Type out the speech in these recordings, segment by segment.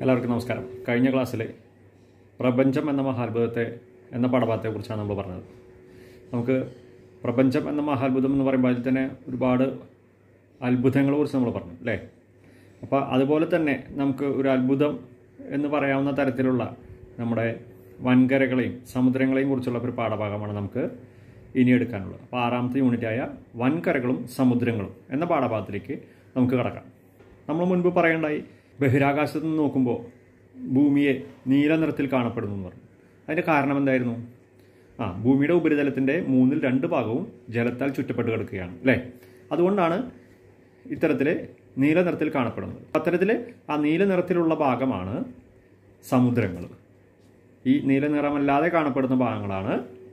എല്ലാവർക്കും നമസ്കാരം കഴിഞ്ഞ ക്ലാസ്സിൽ പ്രപഞ്ചം എന്ന മഹാത്ഭുതത്തെ എന്ന പാഠഭാഗത്തെക്കുറിച്ചാണ് നമ്മൾ പറഞ്ഞത് നമുക്ക് പ്രപഞ്ചം എന്ന മഹാത്ഭുതം എന്ന് പറയുമ്പോൾ അതിൽ തന്നെ ഒരുപാട് അത്ഭുതങ്ങളെ കുറിച്ച് നമ്മൾ പറഞ്ഞു അല്ലേ അപ്പോൾ അതുപോലെ തന്നെ നമുക്ക് ഒരു അത്ഭുതം എന്ന് പറയാവുന്ന തരത്തിലുള്ള നമ്മുടെ വൻകരകളെയും സമുദ്രങ്ങളെയും കുറിച്ചുള്ള ഒരു പാഠഭാഗമാണ് നമുക്ക് ഇനി എടുക്കാനുള്ളത് അപ്പോൾ ആറാമത്തെ യൂണിറ്റായ വൻകരകളും സമുദ്രങ്ങളും എന്ന പാഠഭാഗത്തിലേക്ക് നമുക്ക് കടക്കാം നമ്മൾ മുൻപ് പറയേണ്ടായി ബഹിരാകാശത്ത് നിന്ന് നോക്കുമ്പോൾ ഭൂമിയെ നീല നിറത്തിൽ കാണപ്പെടുന്നു എന്ന് പറഞ്ഞു അതിൻ്റെ കാരണം എന്തായിരുന്നു ആ ഭൂമിയുടെ ഉപരിതലത്തിൻ്റെ മൂന്നിൽ രണ്ട് ഭാഗവും ജലത്താൽ ചുറ്റപ്പെട്ട് കിടക്കുകയാണ് അല്ലേ അതുകൊണ്ടാണ് ഇത്തരത്തിൽ നീല നിറത്തിൽ കാണപ്പെടുന്നത് അത്തരത്തിൽ ആ നീല നിറത്തിലുള്ള ഭാഗമാണ് സമുദ്രങ്ങൾ ഈ നീല നിറമല്ലാതെ കാണപ്പെടുന്ന ഭാഗങ്ങളാണ്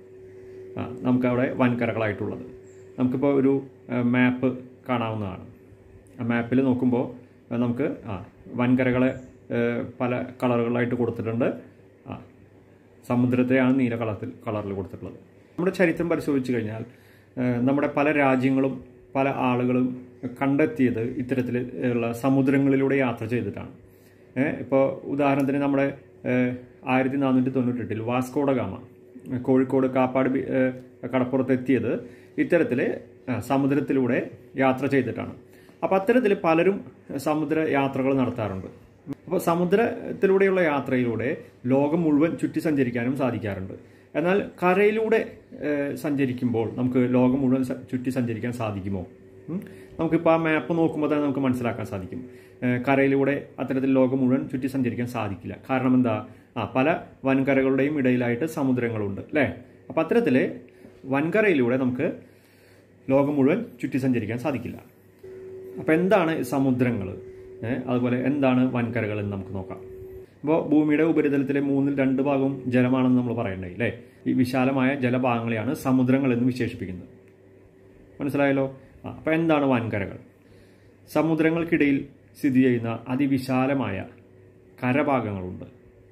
ആ, നമുക്കവിടെ വൻകരകളായിട്ടുള്ളത് നമുക്കിപ്പോൾ ഒരു ആ, മാപ്പ് കാണാവുന്നതാണ് ആ മാപ്പിൽ നോക്കുമ്പോൾ ആ, നമുക്ക് ആ വൻകരകളെ ആ, പല കളറുകളായിട്ട് കൊടുത്തിട്ടുണ്ട് ആ സമുദ്രത്തെയാണ് നീല കളറിൽ കളറിൽ കൊടുത്തിട്ടുള്ളത് നമ്മുടെ ചരിത്രം പരിശോധിച്ച് കഴിഞ്ഞാൽ ആ, നമ്മുടെ പല രാജ്യങ്ങളും പല ആളുകളും കണ്ടെത്തിയത് ഇത്തരത്തിൽ ഉള്ള സമുദ്രങ്ങളിലൂടെ യാത്ര ചെയ്തിട്ടാണ് ഇപ്പോൾ ഉദാഹരണത്തിന് നമ്മുടെ ആയിരത്തി നാനൂറ്റി തൊണ്ണൂറ്റെട്ടിൽ വാസ്കോഡ ഗാമ കോഴിക്കോട് കാപ്പാട് ബി- ഏഹ് കടപ്പുറത്ത് എത്തിയത് ഇത്തരത്തിൽ സമുദ്രത്തിലൂടെ യാത്ര ചെയ്തിട്ടാണ് അപ്പോൾ അത്തരത്തിൽ പലരും സമുദ്ര യാത്രകൾ നടത്താറുണ്ട് അപ്പോൾ സമുദ്രത്തിലൂടെയുള്ള യാത്രയിലൂടെ ലോകം മുഴുവൻ ചുറ്റി സഞ്ചരിക്കാനും സാധിക്കാറുണ്ട് എന്നാൽ കരയിലൂടെ ഏഹ്, സഞ്ചരിക്കുമ്പോൾ നമുക്ക് ലോകം മുഴുവൻ സ- ചുറ്റി സഞ്ചരിക്കാൻ സാധിക്കുമോ ഉം? നമുക്കിപ്പോൾ ആ മാപ്പ് നോക്കുമ്പോൾ തന്നെ നമുക്ക് മനസ്സിലാക്കാൻ സാധിക്കും ഏഹ്, കരയിലൂടെ അത്തരത്തിൽ ലോകം മുഴുവൻ ചുറ്റി സഞ്ചരിക്കാൻ സാധിക്കില്ല കാരണം എന്താ ആ പല വൻകരകളുടെയും ഇടയിലായിട്ട് സമുദ്രങ്ങളുണ്ട് അല്ലേ അപ്പം അത്തരത്തിൽ വൻകരയിലൂടെ നമുക്ക് ലോകം മുഴുവൻ ചുറ്റി സഞ്ചരിക്കാൻ സാധിക്കില്ല അപ്പോൾ എന്താണ് സമുദ്രങ്ങൾ അതുപോലെ എന്താണ് വൻകരകൾ എന്ന് നമുക്ക് നോക്കാം അപ്പോൾ ഭൂമിയുടെ ഉപരിതലത്തിലെ മൂന്നിൽ രണ്ട് ഭാഗവും ജലമാണെന്ന് നമ്മൾ പറയണ്ടായി അല്ലേ ഈ വിശാലമായ ജലഭാഗങ്ങളെയാണ് സമുദ്രങ്ങൾ എന്ന് വിശേഷിപ്പിക്കുന്നത് മനസ്സിലായല്ലോ ആ അപ്പോൾ എന്താണ് വൻകരകൾ സമുദ്രങ്ങൾക്കിടയിൽ സ്ഥിതി ചെയ്യുന്ന അതിവിശാലമായ കരഭാഗങ്ങളുണ്ട്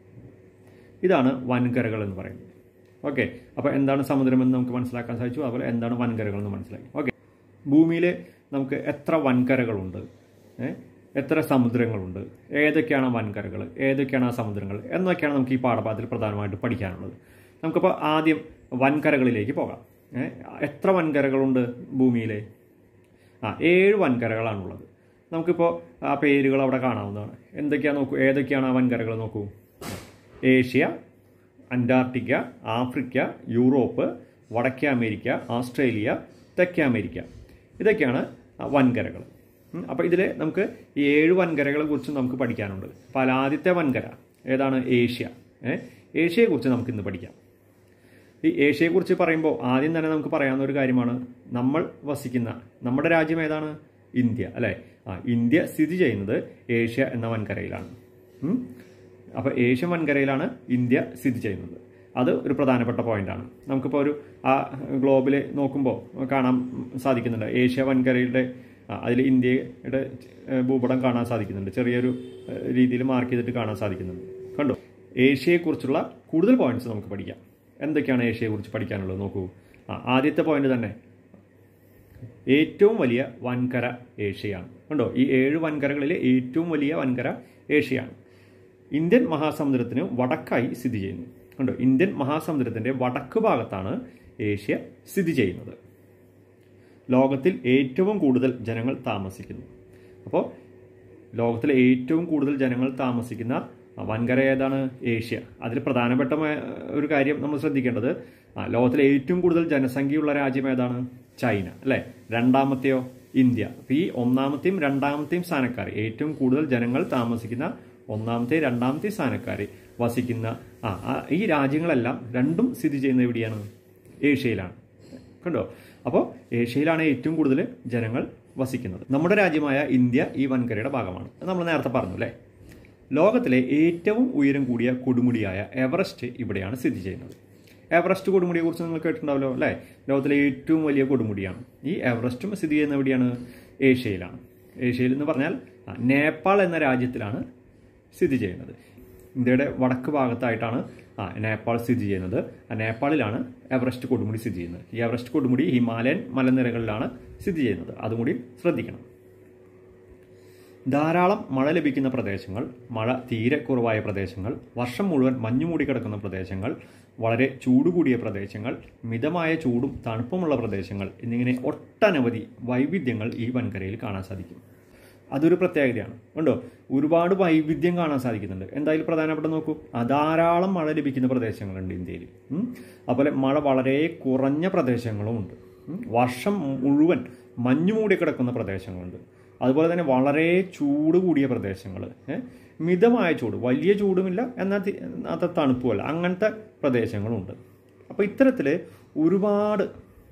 ഇതാണ് വൻകരകൾ എന്ന് പറയുന്നത് ഓക്കെ അപ്പോൾ എന്താണ് സമുദ്രമെന്ന് നമുക്ക് മനസ്സിലാക്കാൻ സാധിച്ചു അതുപോലെ എന്താണ് വൻകരകൾ എന്ന് മനസ്സിലാക്കി ഓക്കെ ഭൂമിയിൽ നമുക്ക് എത്ര വൻകരകളുണ്ട് ഏ? എത്ര സമുദ്രങ്ങളുണ്ട് ഏതൊക്കെയാണ് വൻകരകൾ ഏതൊക്കെയാണ് ആ സമുദ്രങ്ങൾ എന്നൊക്കെയാണ് നമുക്ക് ഈ പാഠഭാഗത്തിൽ പ്രധാനമായിട്ട് പഠിക്കാനുള്ളത് നമുക്കിപ്പോൾ ആദ്യം വൻകരകളിലേക്ക് പോകാം ഏ? എത്ര വൻകരകളുണ്ട് ഭൂമിയിലെ ആ ഏഴ് വൻകരകളാണുള്ളത് നമുക്കിപ്പോൾ ആ പേരുകൾ അവിടെ കാണാവുന്നതാണ് എന്തൊക്കെയാണ് നോക്കൂ ഏതൊക്കെയാണ് ആ വൻകരകൾ നോക്കൂ ഏഷ്യ അന്റാർട്ടിക്ക ആഫ്രിക്ക യൂറോപ്പ് വടക്കേ അമേരിക്ക ഓസ്ട്രേലിയ തെക്കേ അമേരിക്ക ഇതൊക്കെയാണ് ആ വൻകരകൾ അപ്പോൾ ഇതിൽ നമുക്ക് ഈ ഏഴ് വൻകരകളെ കുറിച്ച് നമുക്ക് പഠിക്കാനുണ്ട് അപ്പോൾ അതിൽ ആദ്യത്തെ വൻകര ഏതാണ് ഏഷ്യ ഏ? ഏഷ്യയെക്കുറിച്ച് നമുക്ക് ഇന്ന് പഠിക്കാം ഈ ഏഷ്യയെക്കുറിച്ച് പറയുമ്പോൾ ആദ്യം തന്നെ നമുക്ക് പറയാവുന്ന ഒരു കാര്യമാണ് നമ്മൾ വസിക്കുന്ന നമ്മുടെ രാജ്യം ഏതാണ് ഇന്ത്യ അല്ലേ ആ ഇന്ത്യ സ്ഥിതി ചെയ്യുന്നത് ഏഷ്യ എന്ന വൻകരയിലാണ് ഉം. അപ്പോൾ ഏഷ്യൻ വൻകരയിലാണ് ഇന്ത്യ സ്ഥിതി ചെയ്യുന്നത് അത് ഒരു പ്രധാനപ്പെട്ട പോയിന്റാണ് നമുക്കിപ്പോൾ ഒരു ആ ഗ്ലോബിൽ നോക്കുമ്പോൾ കാണാൻ സാധിക്കുന്നുണ്ട് ഏഷ്യ വൻകരയുടെ അതിൽ ഇന്ത്യയുടെ ഏഹ്, ഭൂപടം കാണാൻ സാധിക്കുന്നുണ്ട് ചെറിയൊരു ഏഹ്, രീതിയിൽ മാർക്ക് ചെയ്തിട്ട് കാണാൻ സാധിക്കുന്നുണ്ട് കണ്ടോ ഏഷ്യയെക്കുറിച്ചുള്ള കൂടുതൽ പോയിന്റ്സ് നമുക്ക് പഠിക്കാം എന്തൊക്കെയാണ് ഏഷ്യയെക്കുറിച്ച് പഠിക്കാനുള്ളത് നോക്കൂ ആ ആദ്യത്തെ പോയിന്റ് തന്നെ ഏറ്റവും വലിയ വൻകര ഏഷ്യയാണ് കണ്ടോ ഈ ഏഴ് വൻകരകളിലെ ഏറ്റവും വലിയ വൻകര ഏഷ്യയാണ് ഇന്ത്യൻ മഹാസമുദ്രത്തിന് വടക്കായി സ്ഥിതി ചെയ്യുന്നു കണ്ടോ ഇന്ത്യൻ മഹാസമുദ്രത്തിന്റെ വടക്ക് ഭാഗത്താണ് ഏഷ്യ സ്ഥിതി ചെയ്യുന്നത് ലോകത്തിൽ ഏറ്റവും കൂടുതൽ ജനങ്ങൾ താമസിക്കുന്നു അപ്പോൾ ലോകത്തിലെ ഏറ്റവും കൂടുതൽ ജനങ്ങൾ താമസിക്കുന്ന വൻകര ഏതാണ് ഏഷ്യ അതിൽ പ്രധാനപ്പെട്ട മ- ഒരു കാര്യം നമ്മൾ ശ്രദ്ധിക്കേണ്ടത് ആ, ലോകത്തിലെ ഏറ്റവും കൂടുതൽ ജനസംഖ്യയുള്ള രാജ്യം ഏതാണ് ചൈന അല്ലേ രണ്ടാമത്തെയോ ഇന്ത്യ അപ്പോൾ ഈ ഒന്നാമത്തെയും രണ്ടാമത്തെയും സ്ഥാനക്കാർ ഏറ്റവും കൂടുതൽ ജനങ്ങൾ താമസിക്കുന്ന ഒന്നാമത്തെ രണ്ടാമത്തെ സ്ഥാനക്കാർ വസിക്കുന്ന ആ ആ, ഈ രാജ്യങ്ങളെല്ലാം രണ്ടും സ്ഥിതി ചെയ്യുന്നത് എവിടെയാണ് ഏഷ്യയിലാണ് കണ്ടോ അപ്പോൾ ഏഷ്യയിലാണ് ഏറ്റവും കൂടുതൽ ജനങ്ങൾ വസിക്കുന്നത് നമ്മുടെ രാജ്യമായ ഇന്ത്യ ഈ വൻകരയുടെ ഭാഗമാണ് അത് നമ്മൾ നേരത്തെ പറഞ്ഞു അല്ലേ ലോകത്തിലെ ഏറ്റവും ഉയരം കൂടിയ കൊടുമുടിയായ എവറസ്റ്റ് ഇവിടെയാണ് സ്ഥിതി ചെയ്യുന്നത് എവറസ്റ്റ് കൊടുമുടിയെ കുറിച്ച് നിങ്ങൾ കേട്ടിട്ടുണ്ടാവല്ലോ അല്ലേ ലോകത്തിലെ ഏറ്റവും വലിയ കൊടുമുടിയാണ് ഈ എവറസ്റ്റും സ്ഥിതി ചെയ്യുന്നത് എവിടെയാണ് ഏഷ്യയിലാണ് ഏഷ്യയിൽ എന്ന് പറഞ്ഞാൽ ആ, നേപ്പാൾ എന്ന രാജ്യത്തിലാണ് സ്ഥിതി ചെയ്യുന്നത് ഇന്ത്യയുടെ വടക്ക് ഭാഗത്തായിട്ടാണ് ആ നേപ്പാൾ സ്ഥിതി ചെയ്യുന്നത് ആ നേപ്പാളിലാണ് എവറസ്റ്റ് കൊടുമുടി സ്ഥിതി ചെയ്യുന്നത് ഈ എവറസ്റ്റ് കൊടുമുടി ഹിമാലയൻ മലനിരകളിലാണ് സ്ഥിതി ചെയ്യുന്നത് അതും കൂടി ശ്രദ്ധിക്കണം ധാരാളം മഴ ലഭിക്കുന്ന പ്രദേശങ്ങൾ മഴ തീരെ കുറവായ പ്രദേശങ്ങൾ വർഷം മുഴുവൻ മഞ്ഞു മൂടിക്കിടക്കുന്ന പ്രദേശങ്ങൾ വളരെ ചൂട് കൂടിയ പ്രദേശങ്ങൾ മിതമായ ചൂടും തണുപ്പുമുള്ള പ്രദേശങ്ങൾ എന്നിങ്ങനെ ഒട്ടനവധി വൈവിധ്യങ്ങൾ ഈ വൻകരയിൽ കാണാൻ സാധിക്കും അതൊരു പ്രത്യേകതയാണ് കണ്ടോ ഒരുപാട് വൈവിധ്യം കാണാൻ സാധിക്കുന്നുണ്ട് എന്തായാലും പ്രധാനപ്പെട്ട നോക്കൂ ആ ധാരാളം മഴ ലഭിക്കുന്ന പ്രദേശങ്ങളുണ്ട് ഇന്ത്യയിൽ ഉം. അതുപോലെ മഴ വളരെ കുറഞ്ഞ പ്രദേശങ്ങളുമുണ്ട് ഉം. വർഷം മുഴുവൻ മഞ്ഞു മൂടി കിടക്കുന്ന പ്രദേശങ്ങളുണ്ട് അതുപോലെ തന്നെ വളരെ ചൂട് കൂടിയ പ്രദേശങ്ങൾ മിതമായ ചൂട് വലിയ ചൂടുമില്ല എന്നാൽ തി- അത്ര തണുപ്പുമല്ല അങ്ങനത്തെ പ്രദേശങ്ങളുണ്ട് അപ്പോൾ ഇത്തരത്തിൽ ഒരുപാട്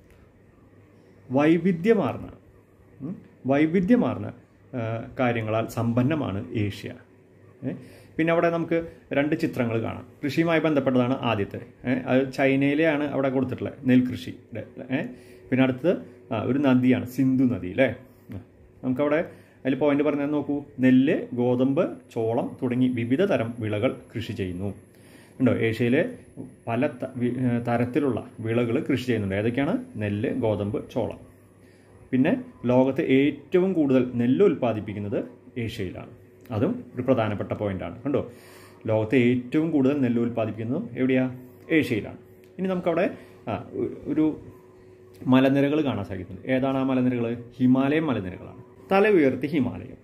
വൈവിധ്യമാർന്ന ഉം, വൈവിധ്യമാർന്ന ആ, കാര്യങ്ങളാൽ സമ്പന്നമാണ് ഏഷ്യ ഏ? പിന്നെ അവിടെ നമുക്ക് രണ്ട് ചിത്രങ്ങൾ കാണാം കൃഷിയുമായി ബന്ധപ്പെട്ടതാണ് ആദ്യത്തെ ഏ? അത് ചൈനയിലെയാണ് അവിടെ കൊടുത്തിട്ടുള്ളത് നെൽകൃഷിയുടെ ഏ? പിന്നെ അടുത്തത് ആ, ഒരു നദിയാണ് സിന്ധു നദി അല്ലേ ആ. നമുക്കവിടെ അതിൽ പോയിന്റ് പറഞ്ഞാൽ നോക്കൂ നെല്ല് ഗോതമ്പ് ചോളം തുടങ്ങി വിവിധ തരം വിളകൾ കൃഷി ചെയ്യുന്നു ഉണ്ടോ ഏഷ്യയിലെ പല ത- വി- ഏ, തരത്തിലുള്ള വിളകൾ കൃഷി ചെയ്യുന്നുണ്ട് ഏതൊക്കെയാണ് നെല്ല് ഗോതമ്പ് ചോളം പിന്നെ ലോകത്ത് ഏറ്റവും കൂടുതൽ നെല്ല് ഉൽപ്പാദിപ്പിക്കുന്നത് ഏഷ്യയിലാണ് അതും ഒരു പ്രധാനപ്പെട്ട പോയിന്റാണ് കണ്ടോ ലോകത്തെ ഏറ്റവും കൂടുതൽ നെല്ല് ഉൽപ്പാദിപ്പിക്കുന്നതും എവിടെയാ ഏഷ്യയിലാണ് ഇനി നമുക്കവിടെ ആ, ഒ- ഒരു മലനിരകൾ കാണാൻ സാധിക്കുന്നുണ്ട് ഏതാണ് ആ മലനിരകൾ ഹിമാലയൻ മലനിരകളാണ് തല ഉയർത്തി ഹിമാലയം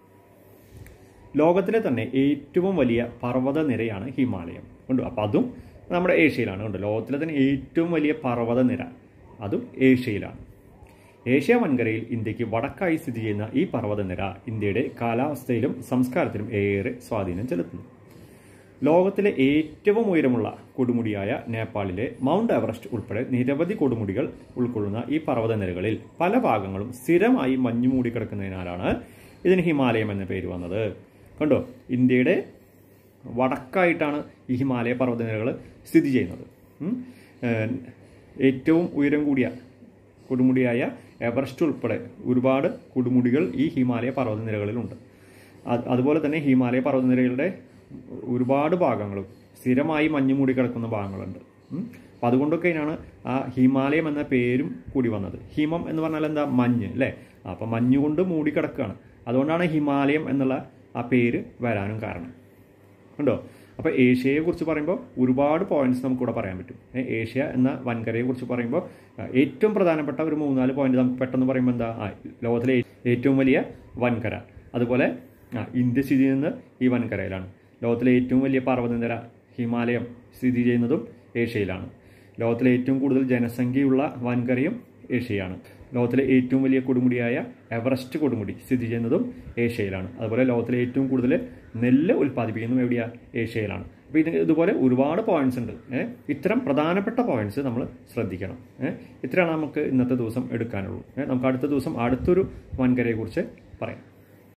ലോകത്തിലെ തന്നെ ഏറ്റവും വലിയ പർവ്വത നിരയാണ് ഹിമാലയം ഉണ്ട് അപ്പം അതും നമ്മുടെ ഏഷ്യയിലാണ് ഉണ്ട് ലോകത്തിലെ തന്നെ ഏറ്റവും വലിയ പർവ്വത നിര അതും ഏഷ്യയിലാണ് ഏഷ്യ വൻകരയിൽ ഇന്ത്യക്ക് വടക്കായി സ്ഥിതി ചെയ്യുന്ന ഈ പർവ്വതനിര ഇന്ത്യയുടെ കാലാവസ്ഥയിലും സംസ്കാരത്തിലും ഏറെ സ്വാധീനം ചെലുത്തുന്നു ലോകത്തിലെ ഏറ്റവും ഉയരമുള്ള കൊടുമുടിയായ നേപ്പാളിലെ മൗണ്ട് എവറസ്റ്റ് ഉൾപ്പെടെ നിരവധി കൊടുമുടികൾ ഉൾക്കൊള്ളുന്ന ഈ പർവ്വതനിരകളിൽ പല ഭാഗങ്ങളും സ്ഥിരമായി മഞ്ഞു മൂടിക്കിടക്കുന്നതിനാലാണ് ഇതിന് ഹിമാലയം എന്ന പേര് വന്നത് കണ്ടോ ഇന്ത്യയുടെ വടക്കായിട്ടാണ് ഈ ഹിമാലയ പർവ്വതനിരകൾ സ്ഥിതി ചെയ്യുന്നത് ഉം. ഏഹ് ഏറ്റവും ഉയരം കൂടിയ കൊടുമുടിയായ എവറസ്റ്റ് ഉൾപ്പെടെ ഒരുപാട് കൊടുമുടികൾ ഈ ഹിമാലയ പർവ്വതനിരകളിലുണ്ട് അത് അതുപോലെ തന്നെ ഹിമാലയ പർവ്വതനിരകളുടെ ഒരുപാട് ഭാഗങ്ങളും സ്ഥിരമായി മഞ്ഞ് മൂടി കിടക്കുന്ന ഭാഗങ്ങളുണ്ട് ഉം. അപ്പം അതുകൊണ്ടൊക്കെ ഇതിനാണ് ആ ഹിമാലയം എന്ന പേരും കൂടി വന്നത് ഹിമം എന്ന് പറഞ്ഞാൽ എന്താ മഞ്ഞ് അല്ലേ അപ്പം മഞ്ഞ് കൊണ്ട് മൂടി കിടക്കുകയാണ് അതുകൊണ്ടാണ് ഹിമാലയം എന്നുള്ള ആ പേര് വരാനും കാരണം ഉണ്ടോ അപ്പോൾ ഏഷ്യയെ കുറിച്ച് പറയുമ്പോൾ ഒരുപാട് പോയിന്റ്സ് നമുക്കിവിടെ പറയാൻ പറ്റും ഏ, ഏഷ്യ എന്ന വൻകരയെ കുറിച്ച് പറയുമ്പോൾ ആ, ഏറ്റവും പ്രധാനപ്പെട്ട ഒരു മൂന്നാല് പോയിന്റ് നമുക്ക് പെട്ടെന്ന് പറയുമ്പോൾ എന്താ ആ, ലോകത്തിലെ ഏറ്റവും വലിയ വൻകര അതുപോലെ ആ, ഇന്ത്യ സ്ഥിതി ചെയ്യുന്നത് ഈ വൻകരയിലാണ് ലോകത്തിലെ ഏറ്റവും വലിയ പർവ്വതനിര ഹിമാലയം സ്ഥിതി ചെയ്യുന്നതും ഏഷ്യയിലാണ് ലോകത്തിലെ ഏറ്റവും കൂടുതൽ ജനസംഖ്യയുള്ള വൻകരയും ഏഷ്യയാണ് ലോകത്തിലെ ഏറ്റവും വലിയ കൊടുമുടിയായ എവറസ്റ്റ് കൊടുമുടി സ്ഥിതി ചെയ്യുന്നതും ഏഷ്യയിലാണ് അതുപോലെ ലോകത്തിലെ ഏറ്റവും കൂടുതൽ നെല്ല് ഉൽപ്പാദിപ്പിക്കുന്നതും എവിടെയാണ് ഏഷ്യയിലാണ് അപ്പോൾ ഇത് ഇതുപോലെ ഒരുപാട് പോയിന്റ്സ് ഉണ്ട് ഏഹ് ഇത്തരം പ്രധാനപ്പെട്ട പോയിന്റ്സ് നമ്മൾ ശ്രദ്ധിക്കണം ഏഹ് ഇത്രയാണ് നമുക്ക് ഇന്നത്തെ ദിവസം എടുക്കാനുള്ളൂ ഏഹ് നമുക്ക് അടുത്ത ദിവസം അടുത്തൊരു വൻകരയെക്കുറിച്ച് പറയാം